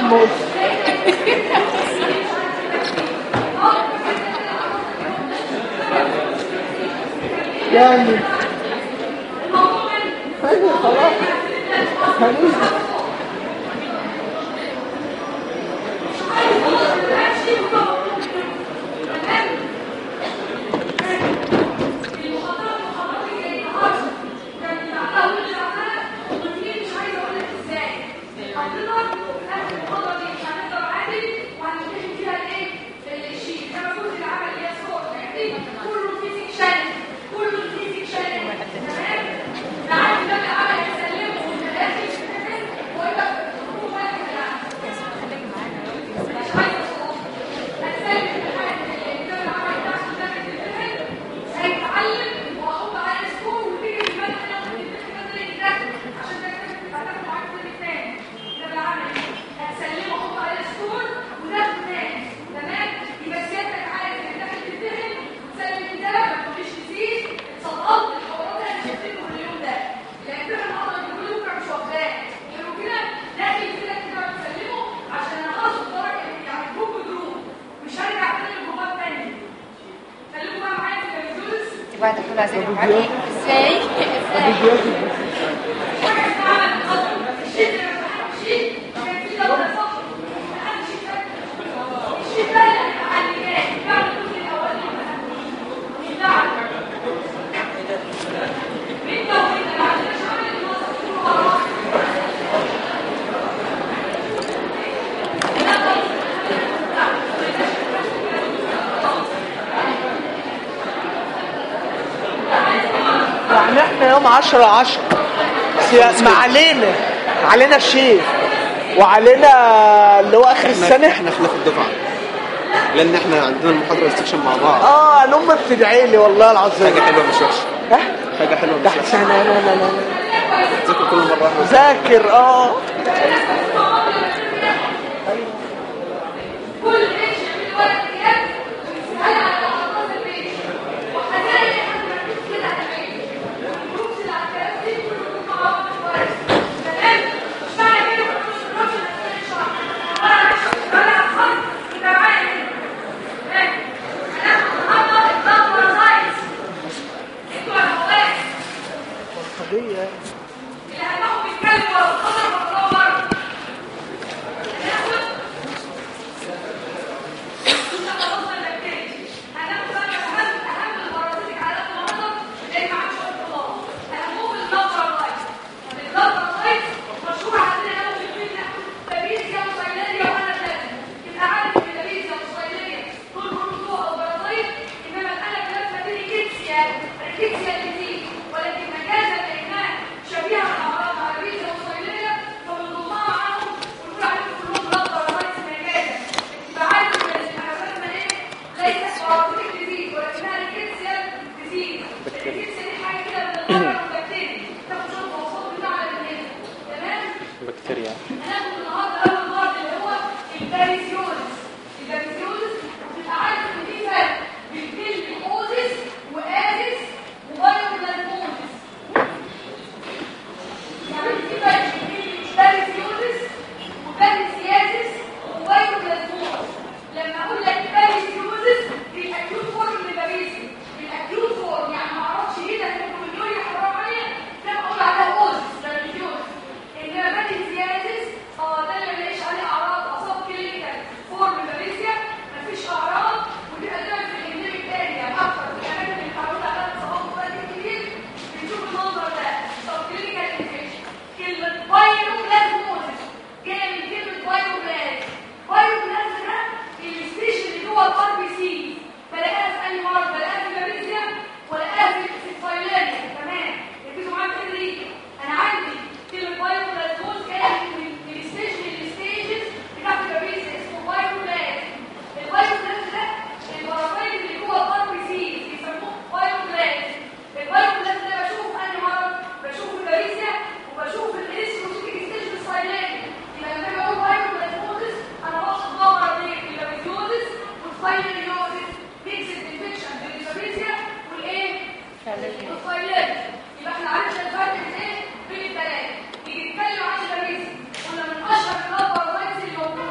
محمود يعني خلاص بعد كل ازاي ازاي يعني احنا يوم 10 10 ما علينا علينا الشيخ وعلينا اللي هو اخر السنه احنا خلاف الدفعه لان احنا عندنا المحاضره والسكشن مع بعض اه انا امي بتدعي لي والله العظيم حاجه حلوه مش وحشه ها حاجه حلوه ده مش وحشه احسن لا لا لا لا تذاكر كل مره واحده ذاكر اه قضيه ولكن مجازا لانها شبيهه بالاعراض العربيه والصينيه فبنضمها معاهم ونقول عليهم كلهم رابطه ورئيس مجازا اتباعات من الحيوانات من ايه؟ ليست بارازيتك ديزيز ولكنها ريكيتسيا ديزيز الريكيتسيا دي حاجه كده من الضرر والبكتيريا تاخد شويه مواصفات بتاع على الجهاز تمام؟ بكتيريا هناخد النهارده اول مرض اللي هو الباريسيوزس الباريسيوزس بتبقى عارف ان في فرق بين كلمه وازس وبايوبلازموزس يعني في فرق بين باريسيوزس وباريسيازس وبايوبلازموزس لما اقول لك باريسيوزس دي الاكيوت فورم من الباريسي الاكيوت فورم يعني ما اعرفش ايه ده ممكن يقول لي حرام عليا ده اقول عليها اوزس باريسيوزس انما باريسيازس اه ده اللي ماليش عليه اعراض اصاب كلينيكال فورم باريسيا مفيش اعراض وتبقى دايما في الانديميك اريا اكتر في الاماكن اللي متعوده على اصابات وقت كتير بنشوف المنظر ده طب كلينيكال انفكشن كلمه بايروبلازموزس جايه من كلمه بايروبلاز بايروبلاز ده الستيشن اللي جوه الار بي سي بلاقيها في اي مرض بلاقيها في باريسيا ولاقيها في في الفايلاريا كمان ركزوا معايا في الحته دي انا عندي كلمه بايروبلازموز جايه من من الستيشن الستيجز بتاعت الباريسيا اسمه بايروبلاز البايروبلاز ده البراميل اللي جوه الار بي سي بيسموه بايروبلاز البايروبلاز ده بشوفه في انهي مرض بشوفه في باريسيا وبشوفه في الاريثروسيتيك ستيج في السايلاني يبقى لما باجي اقول بايروبلازموزس انا بقصد ده مرضين الباريسيوزس والفايلريوزس ميكسد انفكشن بين الباريسيا والايه؟ والفايلري يبقى احنا عرفنا الفرق بين ايه؟ بين الثلاثه نيجي نتكلم عن الباريسيا قلنا من اشهر الابر رايتس اللي موجوده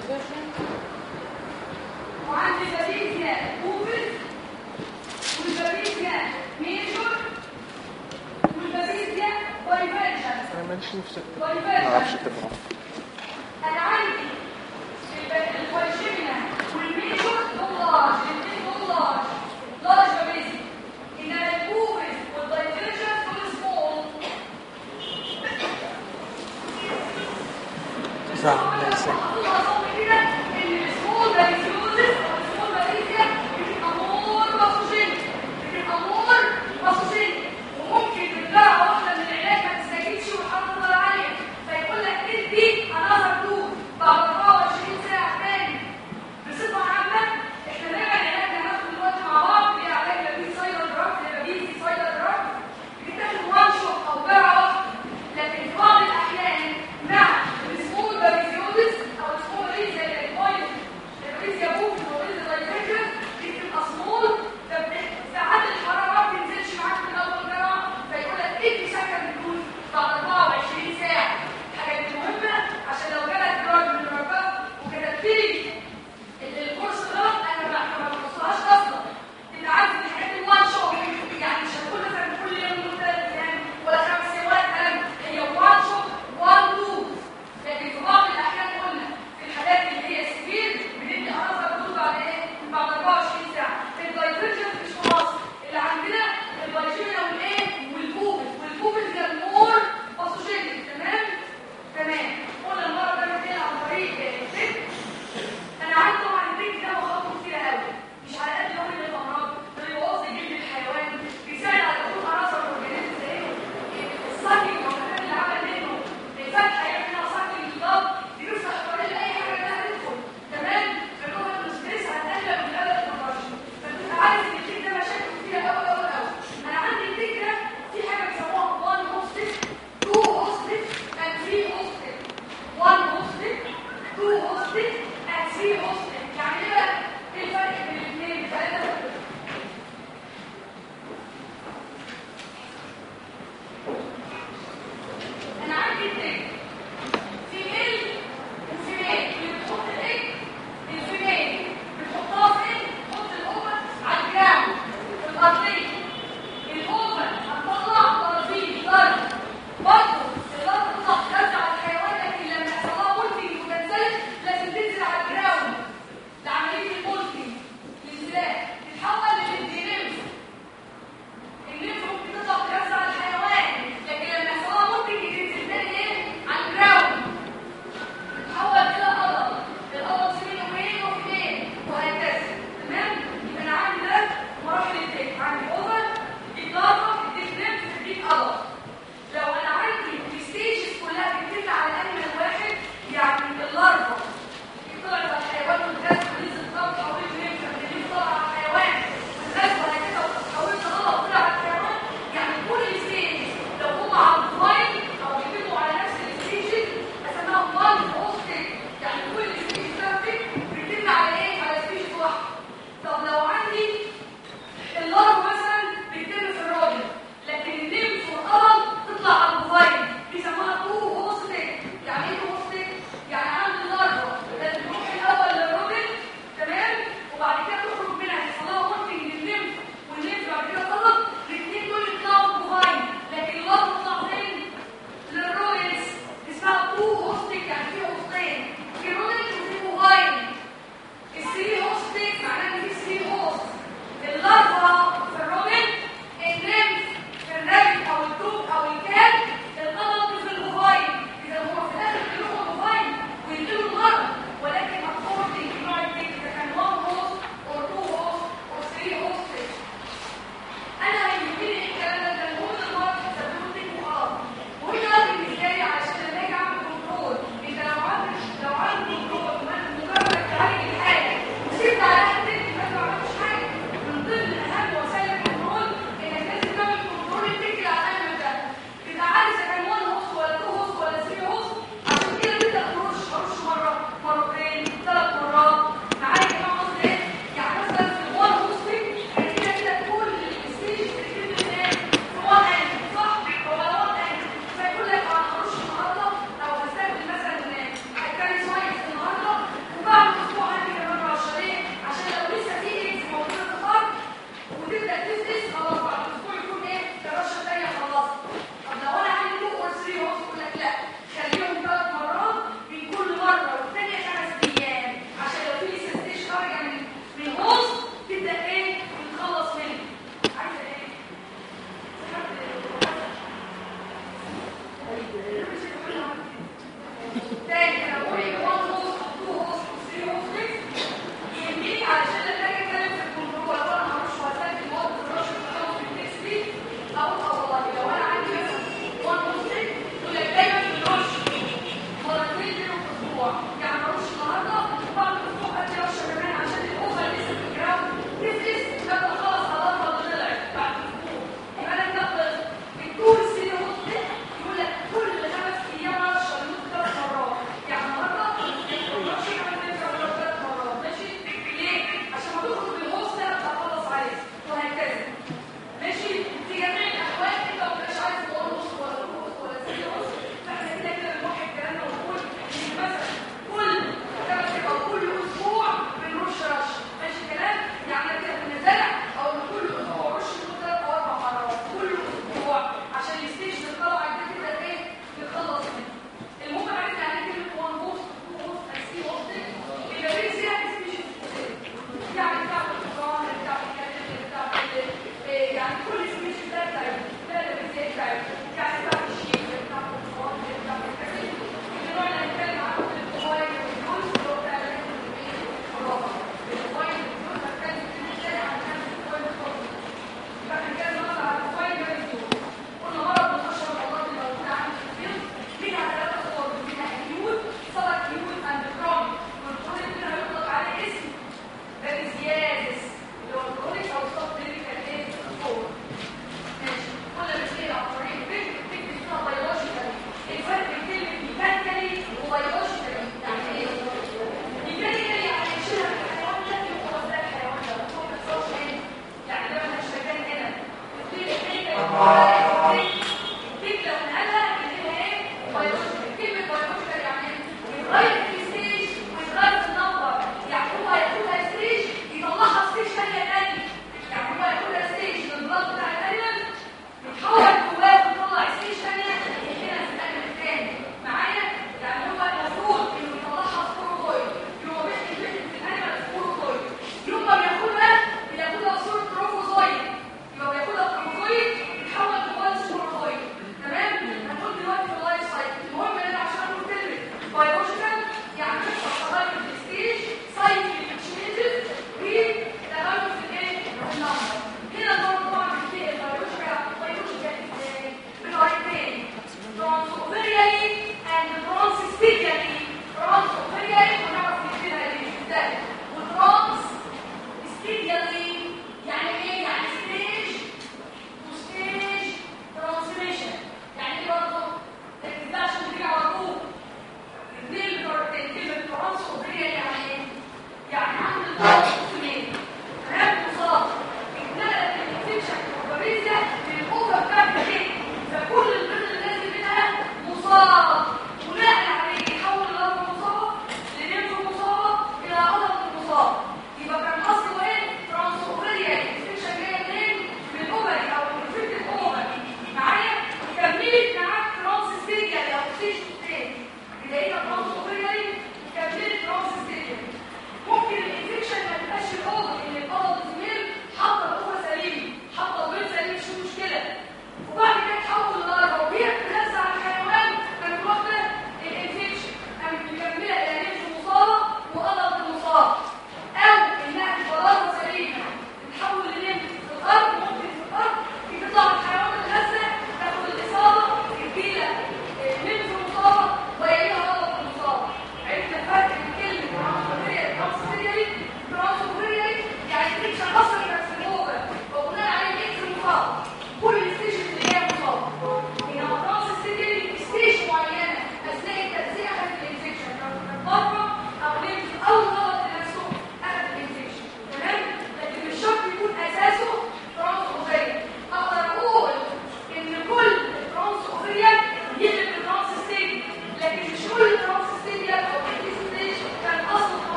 وعندي بابيزيا اوبس والبابيزيا ميجور والبابيزيا دايفرجن انا ماليش نفسي اكتب دايفرجن ما اعرفش اكتبها انا عندي الفايشيمنا والميجور دول لارج الاثنين دول لارج لارج بابيزي انما الاوبس والدايفرجن دول سمول ساعة ليس وممكن بالدعوة واحدة من العلاج ما تستجيبش والحرارة عالية فيقول لك ادي انا هردود بعد 24 ساعة تاني بصفة عامة احنا دايما علاجنا هناخد دلوقتي مع بعض هي علاج لبيب سايلر دراج لبيب سايلر دراج بتاخد وان شوت او جرعة واحدة لكن في بعض الأحيان مع السمول بابيزيوزس أو السمول ريز زي البوينت البابيزيا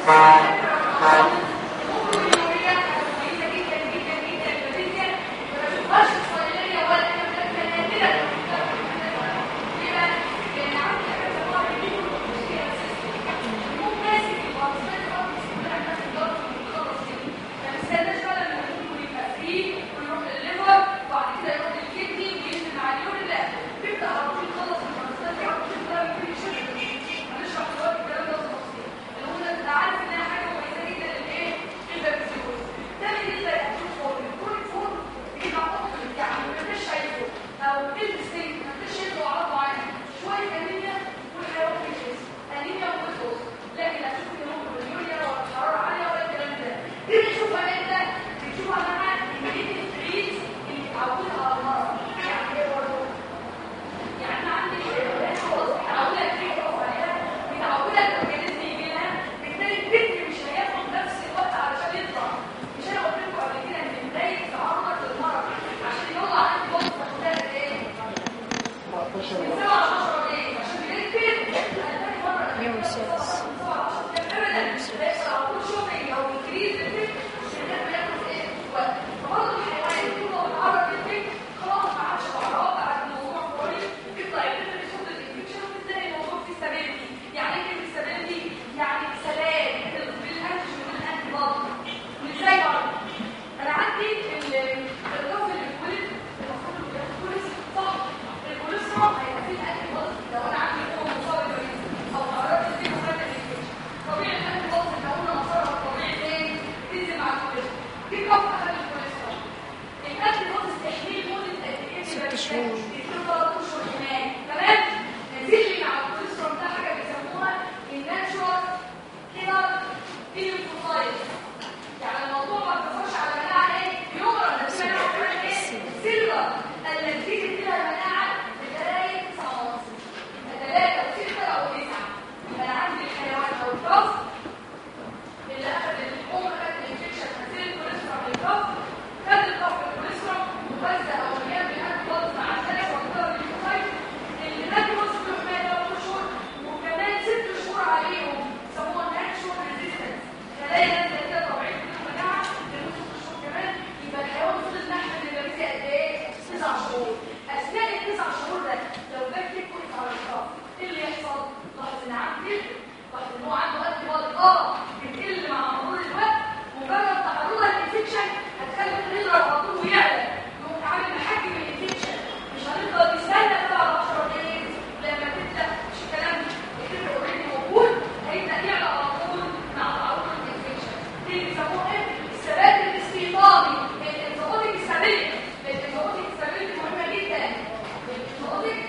يوم السادس يوم السادس يعني سلام بالانتج والانتي بادي ازاي برضه انا عندي ال- الطفل اللي اتولد المفروض انه ياخد كوليسترول صح الكوليسترول هيبقى فيه الانتي بادي لو انا عندي هو مصاب بريد او تعرضت فيه مخرج الانفكشن طبيعي الانتي بادي اللي قلنا مسارها الطبيعي فين تنزل مع الكوليسترول دي كفه خد الكوليسترول الانتي بادي تحميل مده قد ايه ست شهور. ثلاث اشهر كمان تمام نزل لي مع الكوليسترول ده حاجه بيسموها الناتشورال كيلر ليمفوسايت يعني الموضوع ما بيخش على مناعه ايه يمرض بس مناعه كمان ايه سيلفر التي فيها مناعه بتلاقي 9 ونص ثلاثه وسته او تسعه يبقى انا عندي الحيوان او الكف اللي اخذ الام اخذ الانفكشن هتسيل الكوليسترول من الكف خد الكف الكوليسترول وبس او مليان بالانتي بوديز مع الثلاث وكتر الليمفوسايت اللي الانتي بوديز بتروح فيها ثلاث اشهر وكمان ست شهور عليهم يسموها ناتشورال ريزيستنس خلايا نازله كده طبيعيه بدون مناعه لمده ست شهور كمان يبقى الحيوان فضل نحمل النباتي قد ايه؟ تسع شهور اثناء التسع شهور ده لو جت تكون على الكف ايه اللي يحصل؟ لاحظ ان عنده بيفرق لاحظ ان هو عنده انتي بودي اه بتقل مع مرور الوقت مجرد تعرضها للانفكشن هتخلي الريدر على طول ويعلى يقوم عامل محجم الانفكشن مش هنفضل نستنى بقى 10 دقايق لما تبدا مش الكلام ده الفكر اوريدي موجود هيبدا يعلى على طول مع تعرض الانفكشن دي بيسموه ايه؟ الثبات الاستيطاني الانزيماتيك ستابيليتي الانزيماتيك ستابيليتي مهمه جدا الانزيماتيك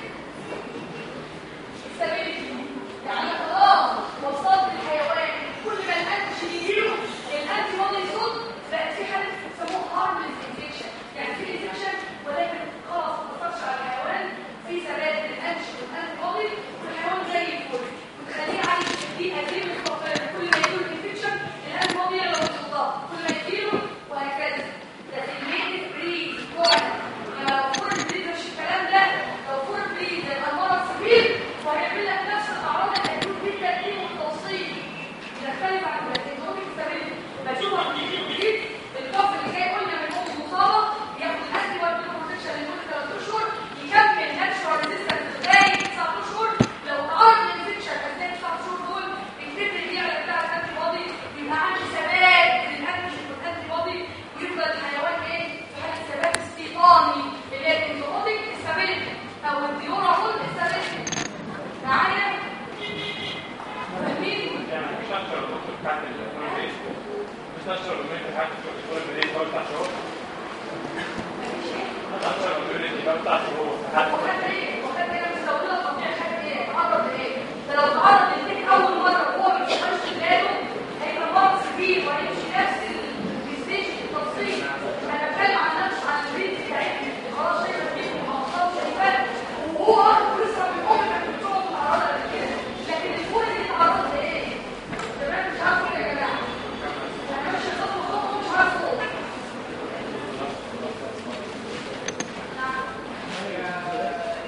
ستابيليتي يعني خلاص وصلت الحيوان كل ما الانتي يجيله الانتي بودي يصد بقى في حاله بيسموه هارمليس انفكشن يعني في انفكشن ولكن خلاص ما اثرش على الحيوان في ثبات للانتي والانتي بودي والحيوان زي الفل وتخليه عايش في هذه الخطر كل ما يجيله الانفكشن الانتي بودي يعلى بالضغط كل ما يجيله وهكذا ده في الميت بريد فعلا لو فور بريد مش الكلام ده لو فور بريد يبقى المرض كبير وهيعمل لك نفس الاعراض اللي هتكون في التقديم والتوصيل يختلف عن الانتيبيوتيك ستابيليتي بشوفها في الجديد الكف اللي جاي قلنا من ام مصابه ياخد انتي بايوتيك بروتكشن لمده 3 اشهر يكمل ناتشورال ريزيستنس لغايه 9 اشهر لو تعرض للانفكشن اثناء 9 اشهر دول الفكر اللي يعلى بتاع الانتي بودي يبقى عندي ثبات للانتي والانتي بودي ويفضل الحيوان ايه في حاله ثبات استيطاني اللي هي الانتيبيوتيك ستابيليتي او الديورابل ستابيليتي معايا فاهمين يعني مش هشتغل الدكتور بتاعت الفرنسيس مش هشتغل الميت بتاعت الدكتور الفرنسيس هو بتاع شهور هشتغل الفرنسيس بقى بتاع شهور وخد ايه وخد ايه مش دولة طبيعي خد ايه تعرض ايه ده لو تعرض للديك اول مرة وهو ما بيشتغلش في بلاده هيبقى مرض كبير وهيمشي نفس الستيج التفصيل انا بتكلم عن نفسي عن البيت بتاعتي خلاص شايفه فيه محافظات شايفاه وهو اصلا لسه من امي ما كنتش متعرضه قبل كده لكن الفول دي اتعرضت لايه؟ تمام مش عارف اقول يا جماعه انا مش خطوه خطوه مش عارف اقول نعم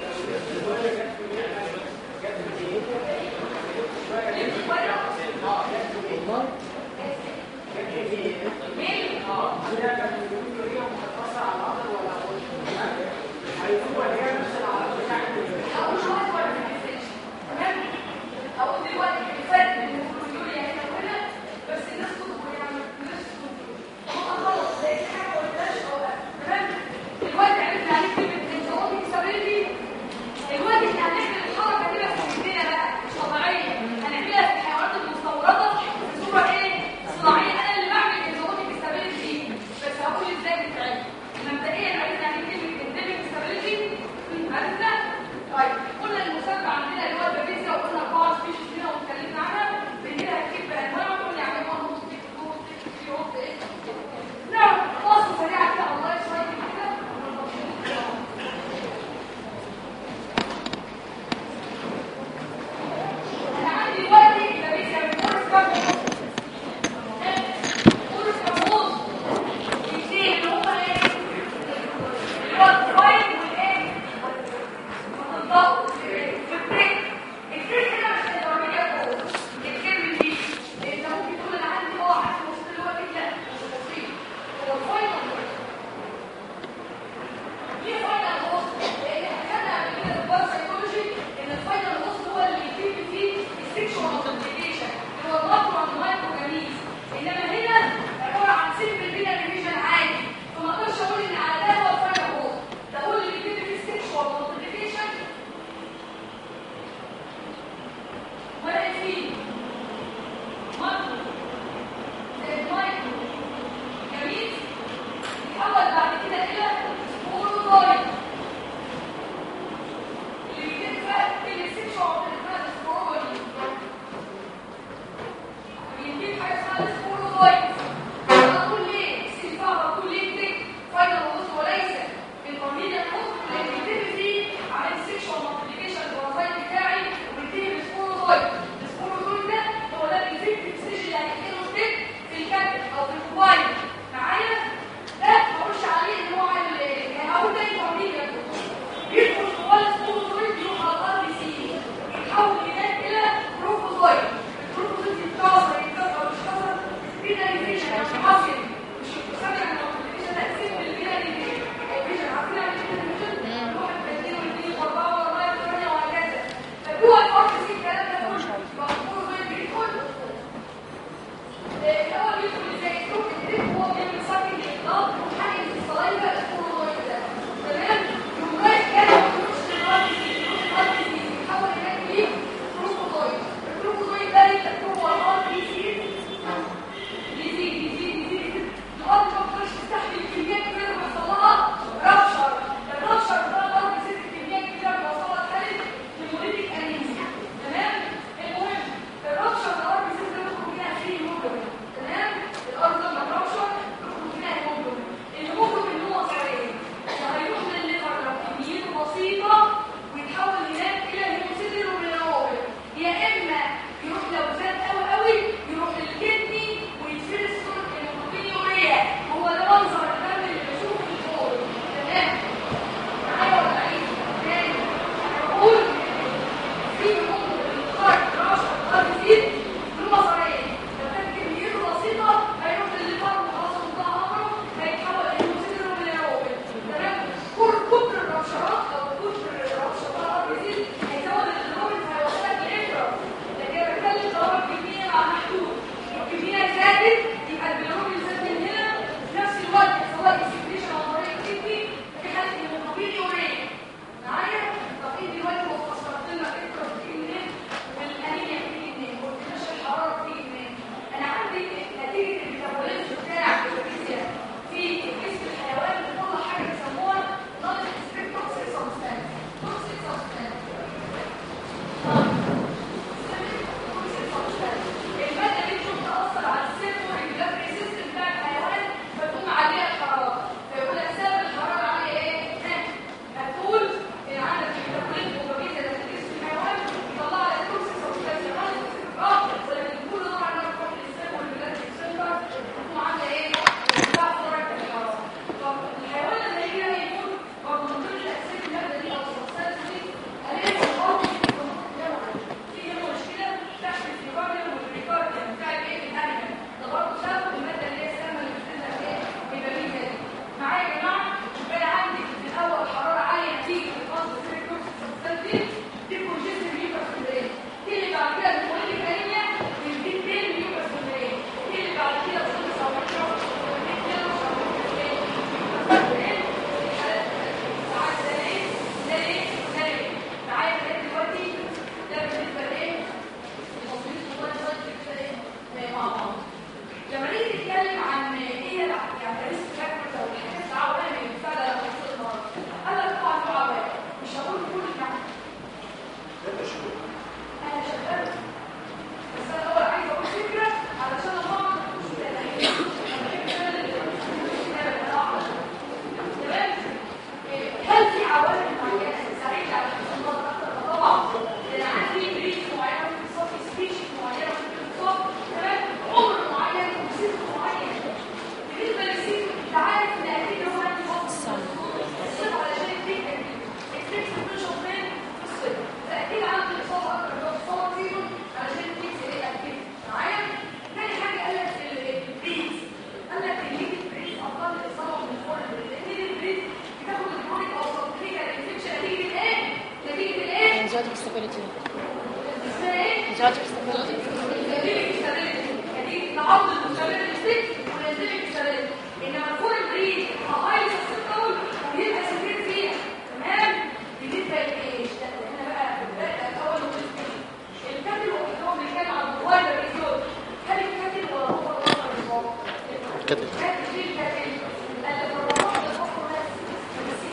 stability اسمها ايه؟ physiologic stability الانزيميك ستابيليتي يعني تعرض المستمر والانزيميك ستابيليتي انما الفور بريد هاي سستول ويبقى سفير فيها تمام بالنسبه لايه؟ احنا بقى بدأنا الاول الكاتب هو بيتكلم عن الوايد ريزول هل الكاتب ولا هو الوايد الكاتب. الكاتب ليه الكاتب؟ قال لك الرابط ده فقط بس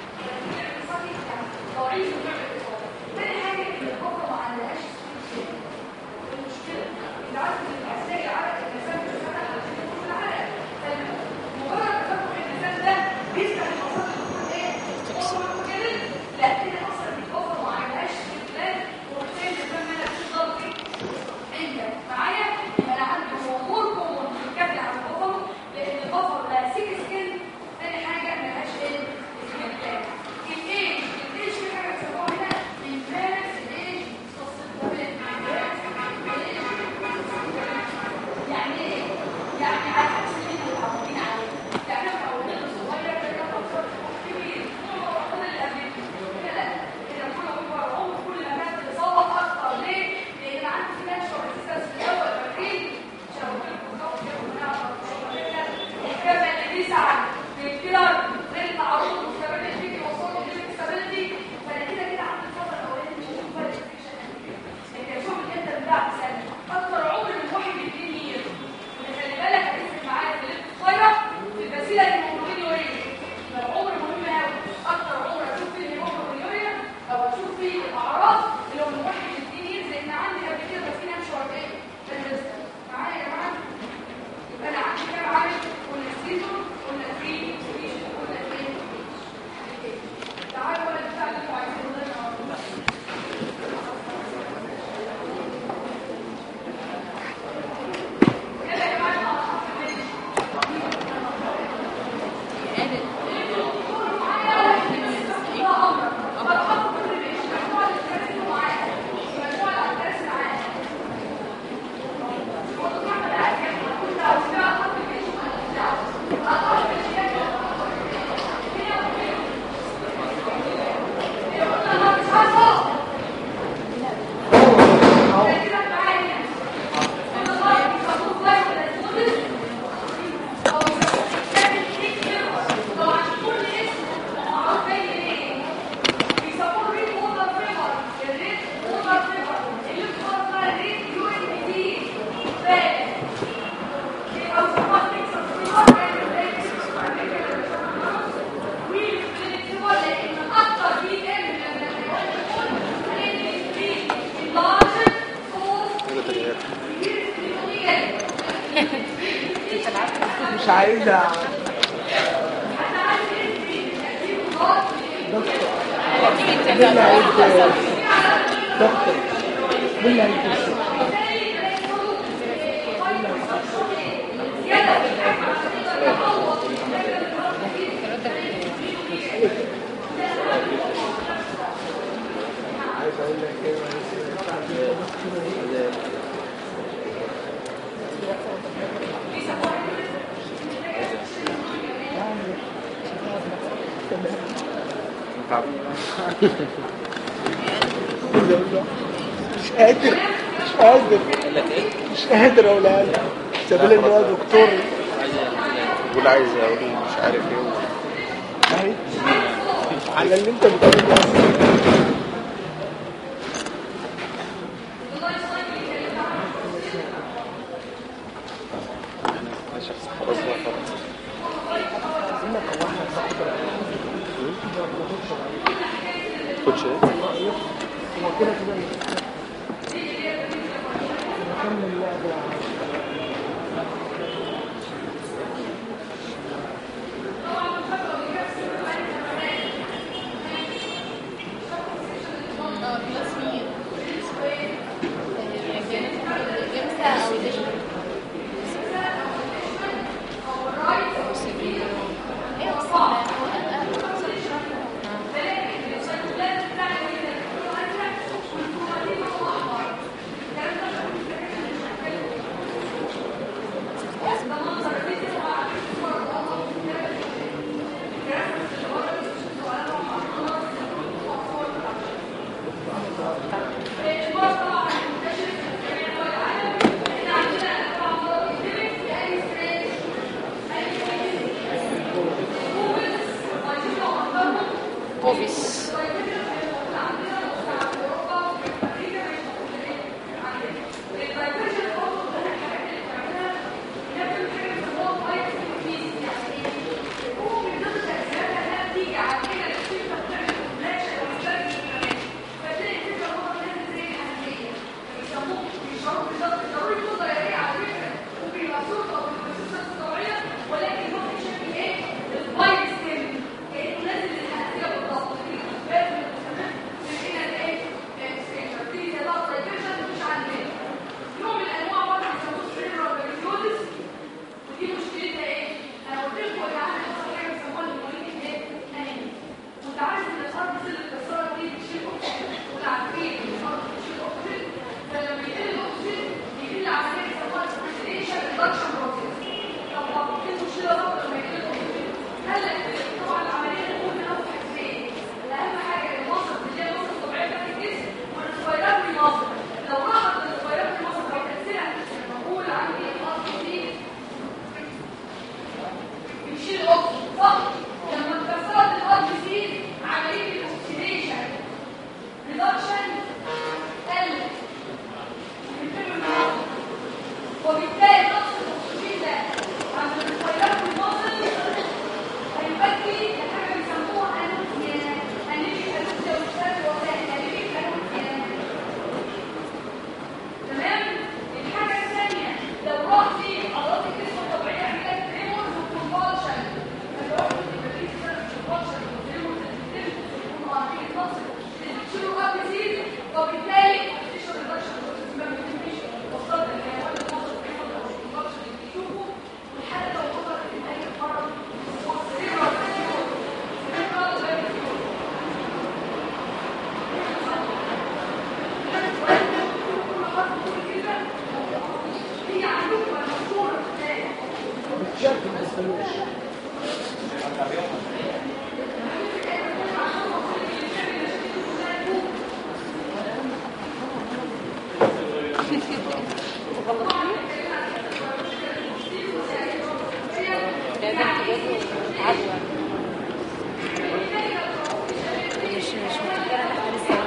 ضعيف تاني حاجه ان الفقره ما عندهاش المشكله انت عارف ان الاحساء العرق الانسان بيفتح على كل العرق مجرد تفتح الانسان ده بيفتح المصادر تكون ايه؟ تكون كده لا كده اصلا الفقره ما عندهاش استقلال وبالتالي الانسان ما يعرفش ضغط انت معايا انا عندي امور كومون بتتكلم عن البفر لان البفر لا سيك سكين تاني حاجه ما لهاش ايه استقلال الايه الايه في حاجه بيسموها هنا الفارس الايه يعني ايه يعني على حسب اللي احنا متعودين عليه يعني احنا متعودين الصغير ده كان بفر كبير هو كل اللي قبل كده كده كل هو عمر كل ما كانت الاصابه اكتر ليه؟ لان عندي في نشر اساس في الاول فاكرين شاورين بالظبط كده ونعرف الكامل اللي بيسعى في الكيلر غير التعرض والمستمر الفكري وصوله للمستابيلتي فانا كده كده عندي الفتره الاولانيه مش هشوف فاليفيكيشن لكن اشوف الانت بتاع سنه اكتر عمر من واحد لاثنين يير خلي بالك هتفرق معايا في الليل الصغيره في البسيله الهيموجلوبين يوريا يبقى العمر مهم قوي اكتر عمر اشوف فيه الهيموجلوبين يوريا او اشوف فيه الاعراض اللي هو من واحد لاثنين يير لان عندي قبل كده بسيله مش ايه معايا يا جماعه يبقى انا عندي كام عامل قلنا سيزون قلنا فري سبيشن قلنا ايه تعالوا ولا بتاع اللي انتوا عايزينه ده النهارده يلا يا جماعه حاجة تانية. مش عايزة دكتور مين اللي هيدي دكتور مين اللي هيدي عايز اقول لك ايه مش قادر مش قادر مش قادر اقولها لك سبيل ان هو دكتور بقول عايز اقول مش عارف ايه اهي على اللي انت بتقوله ده. ماشي خلاص بقى خلاص خدش ايه هو كده كده نكمل لعبة اه بلس مين جمسة او ديجيتال ايه اصلا وبالتالي التشر ريدكشن ما بتمشيش وصلت للحيوان المصري في فتره الريدكشن اللي بيشوفه والحاله لو وصلت لنهايه المرض هو سرير هي معلومه مشهوره في مش مش متذكره ان احنا لسه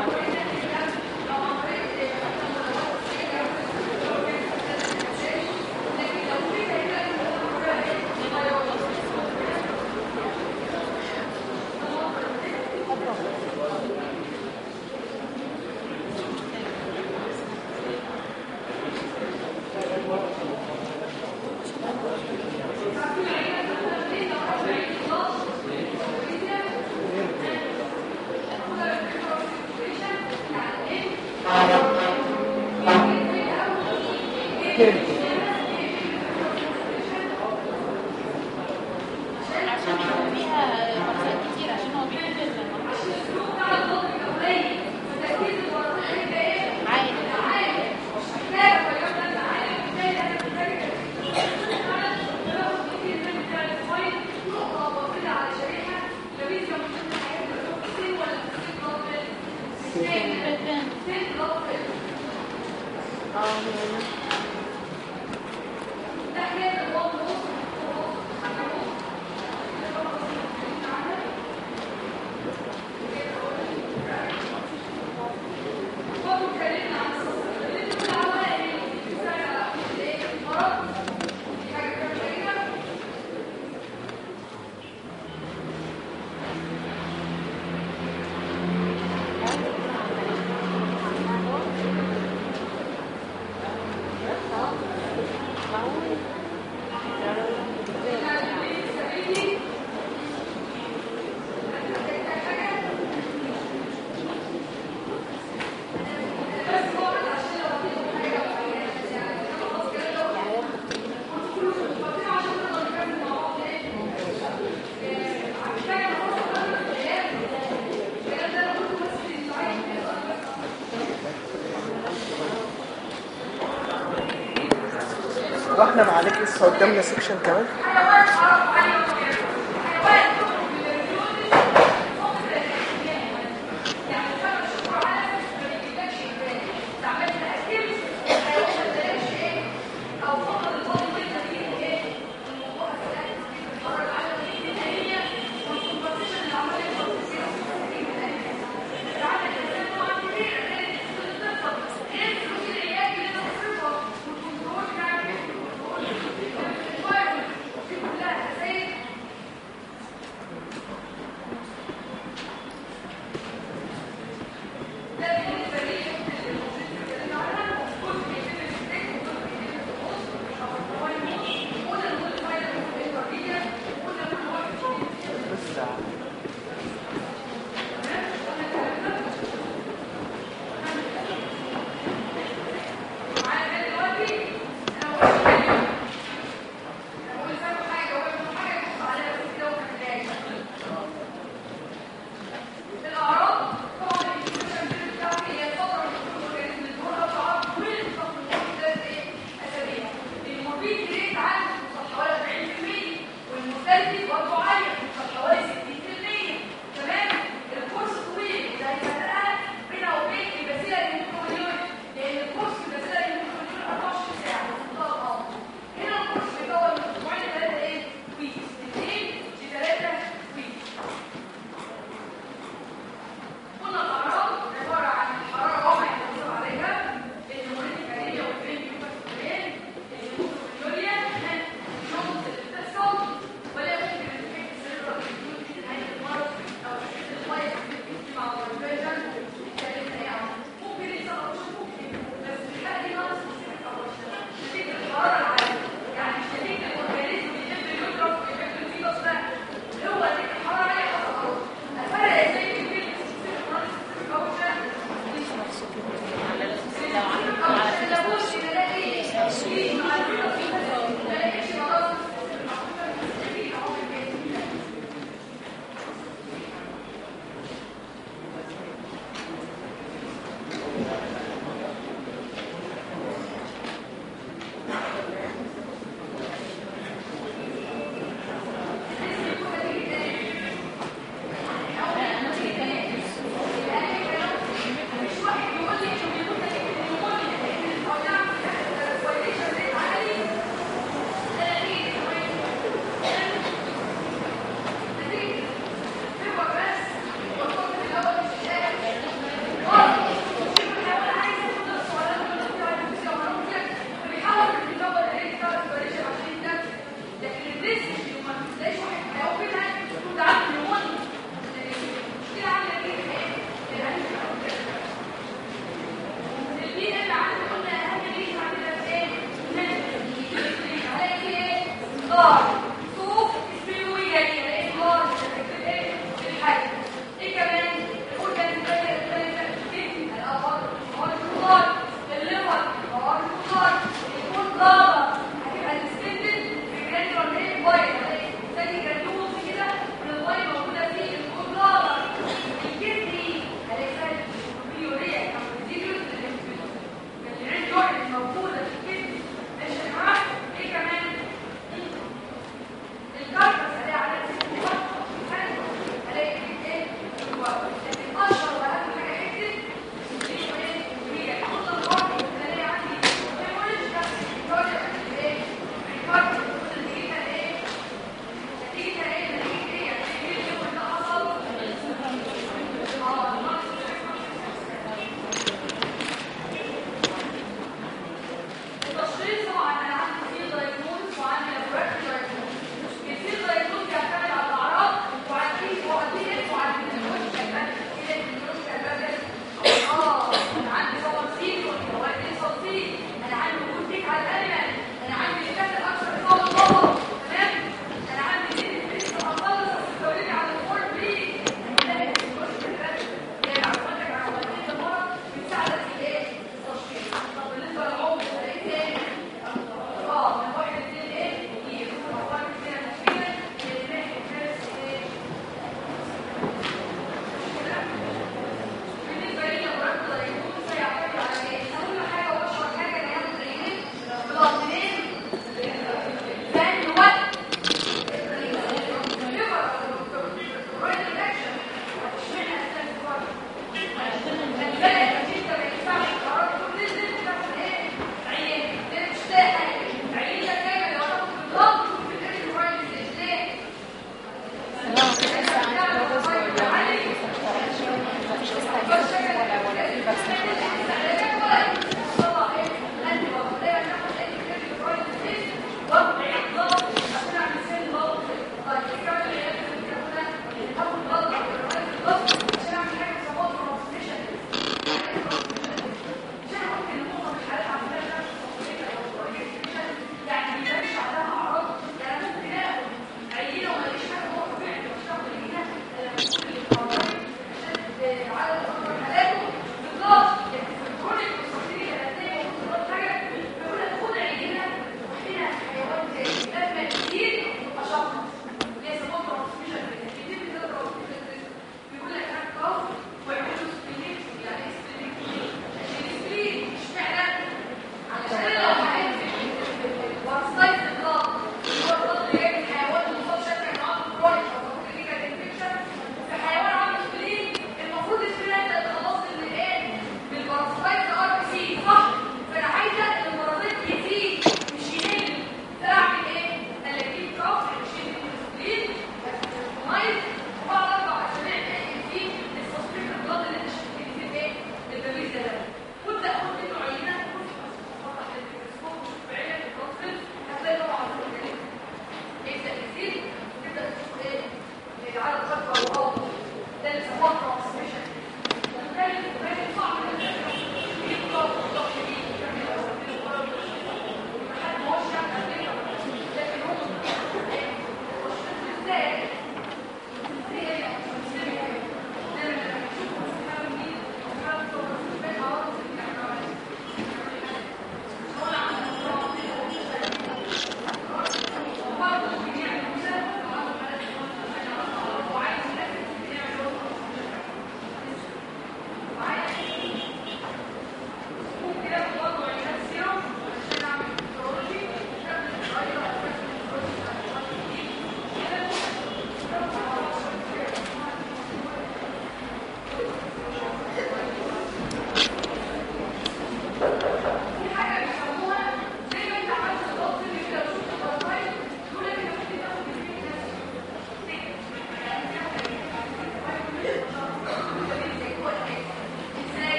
عشان يبقى فيها مقصد كتير عشان هو بيحب عادي واحنا معاك لسه قدامنا سيكشن كمان كلها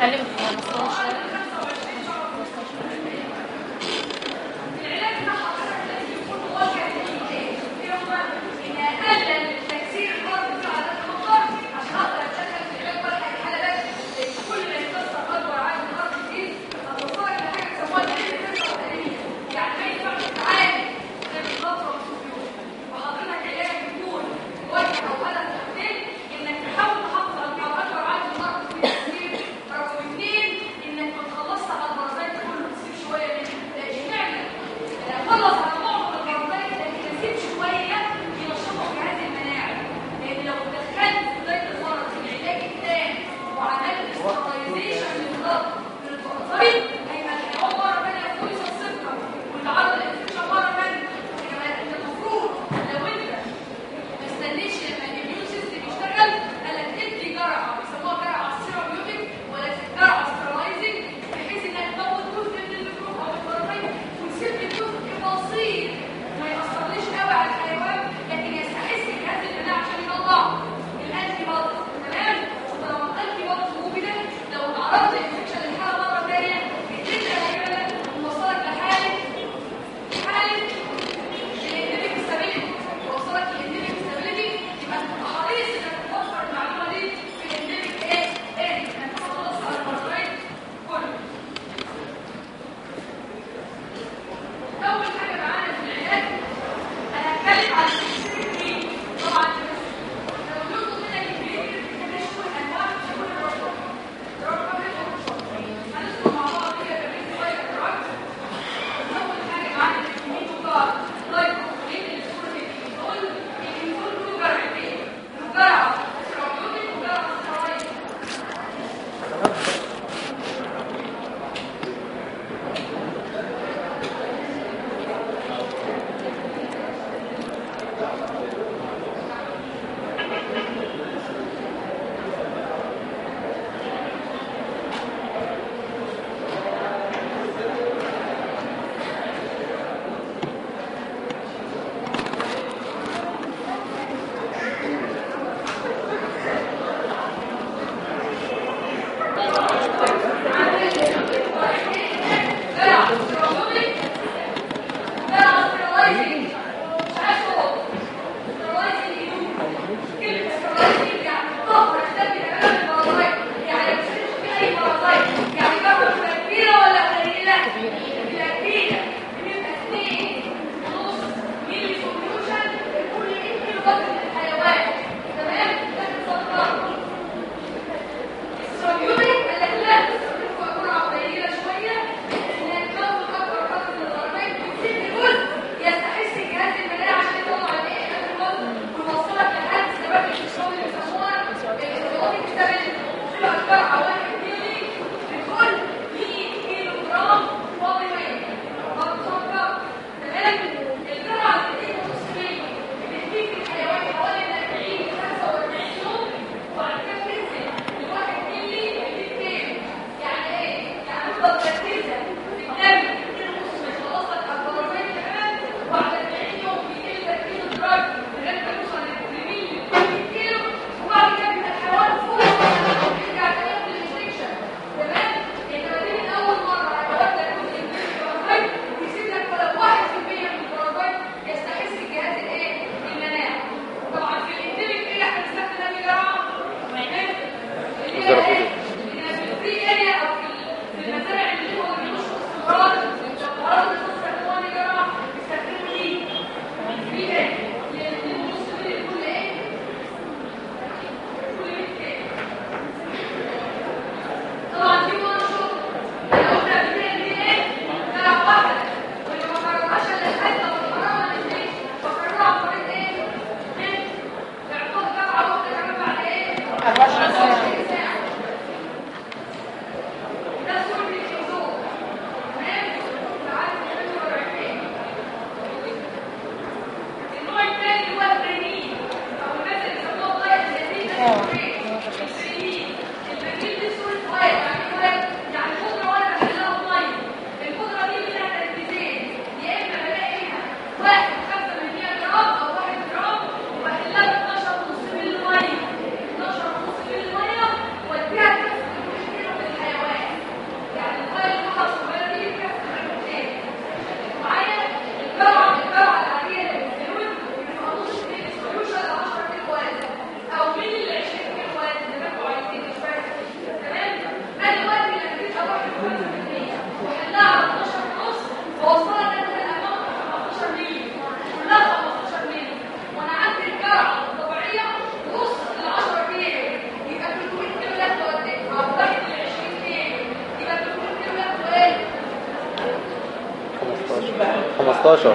خلي في 15 العلاج ده حضرتك لازم يكون موجه للإنتاج. إيه هو؟ إن أقلل تكسير الأرض في عدد المطر عشان أقدر أشتغل في العلاج ولا أي حالة بس. لأن كل ما يكسر أكبر عدد الأرض دي هتوصلك لحاجة بيسموها الإنتاج التقليدي. يعني ما ينفعش تتعالج غير بفترة وسيوف. وحضرتك علاجك يكون موجه أو هدف حاجتين إنك تحاول تحافظ على أكبر عدد الأرض في التكسير. رقم اثنين إنك ما تخلصش على البرازيت كله تسيب شوية منه. اشمعنى؟ خلص على معظم البرازيت لكن اسيب شويه ينشطوا جهاز المناعي لان لو دخلت في بدايه المرض في العلاج التام وعملت استراتيزيشن للضغط من البرازيت هيبقى الحيوان مره ثانيه فوق الصفر والتعرض للانفكشن مره ثانيه يبقى انت المفروض لو انت ما استنيش لما الاميون سيستم يشتغل قال لك ادي جرعه بيسموها جرعه سيروبيوتيك ولا جرعه سترالايزنج بحيث انها تموت جزء من الميكروب او البرازيت وتسيب لي جزء بسيط ما يأثرليش قوي على الحيوان لكن يستحس الجهاز المناعي عشان يطلع الانتي بودي تمام ولو الانتي بودي موجوده لو تعرضت للانفكشن الحاله مره ثانيه بتبدا العياده توصلك لحاله حاله الانديميك ستابيليتي توصلك للانديميك ستابيليتي يبقى انت حريص انك توفر المعلومه دي في الانديميك ايه؟ ايه؟ انك تخلص على البرازيت كله أول حاجة معانا في العلاج أنا هتكلم عن الكلينيك طبعا لو نطلب منك الكلينيك مش كل أنواع مش كل الرشاق رقم هندخل مع بعض كده تمرين شوية إدراك أول حاجة معانا في الكلينيك وقال لايكوبولين السكور دول الإنسول له جرعتين له جرعة سيروبيوتيك وجرعة سترايد جرعة سيروبيوتيك جرعة سترايزنج مش عايز صوت سترايزنج يدوب كلمة سترايزنج يعني طهر الدم تماما البرازيت يعني مش في أي برازيت يعني باخد تبقى كبيرة ولا قليلة؟ تبقى كبيرة بنبقى اثنين ونص ملي سوليوشن لكل 100 كيلو جرام من الحيوان تمام؟ ده بالظبط السوليوتيك قال لك لا السوليوتيك جرعة قليلة شوية إنها تموت أكبر قدر من الغربين وتسيب جزء يستحس الجهاز المناعي عشان يطلع الإيه الجزء ويوصلك لحد سبب الشغل اللي بيسموها الإكسيوتيك ستابيليتي تبقى الجرعة واحد ملي لكل 100 كيلو جرام بودي ويت تمام الجرعة اللي بتديك نص ملي بتديك الحيوان حوالي من 40 ل 45 يوم وبعد كده بتنزل الواحد ملي بيديك كام؟ يعني ايه؟ يعني تفضل مركزة في الدم كيلو ونص مش خلاصك على البرازيل تمام وبعد 40 يوم بيجي لك كيلو دراج لغايه ما توصل ل 100 كيلو وبعد كده بيبقى الحيوان فوق ويرجع تاني ياخد الانجكشن تمام؟ انما دي من اول مره هيودك جزء من البرازيل ويسيب لك ولو 1% من البرازيل يستحس الجهاز الايه؟ المناعي طبعا في الانديميك ايه احنا بنستخدم انهي جرعه؟ اللي هي ايه؟ اللي هي في الفري اريا او في في المزارع اللي 15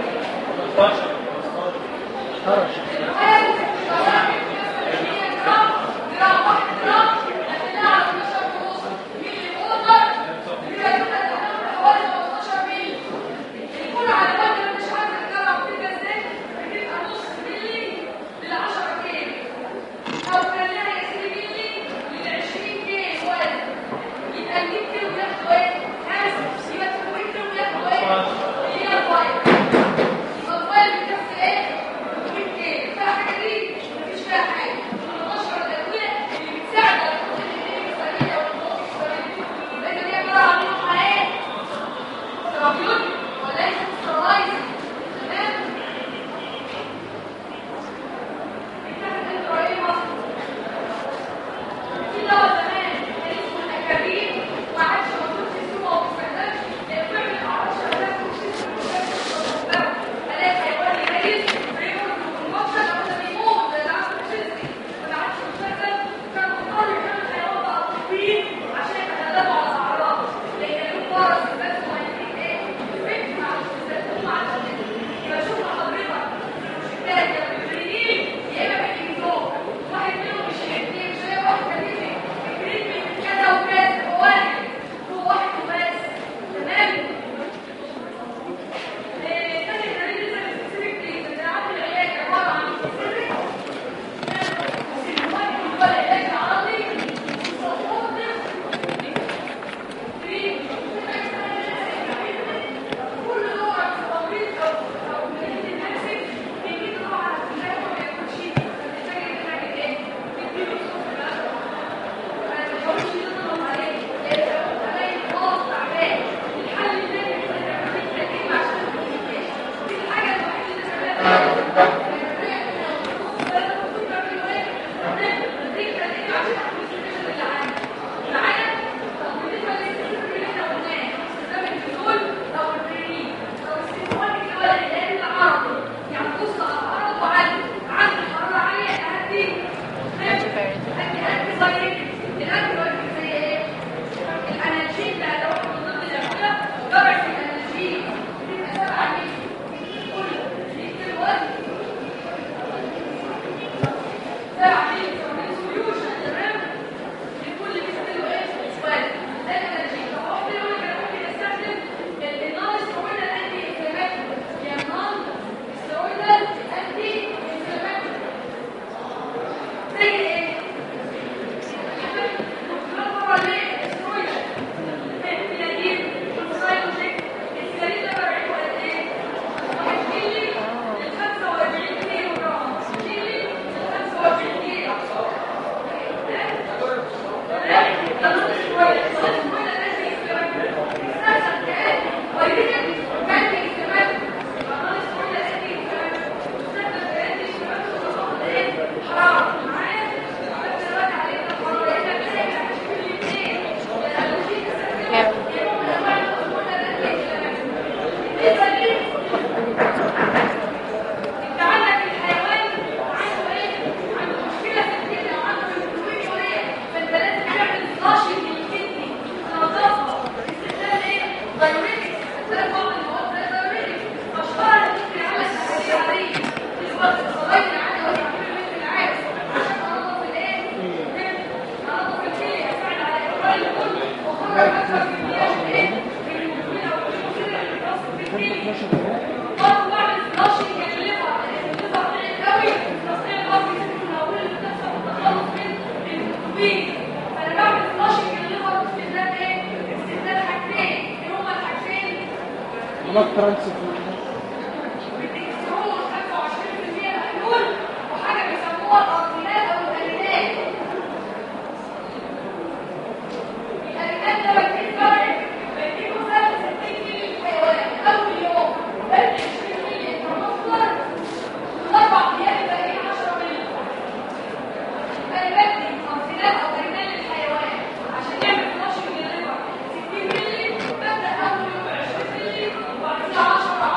عشان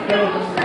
كانت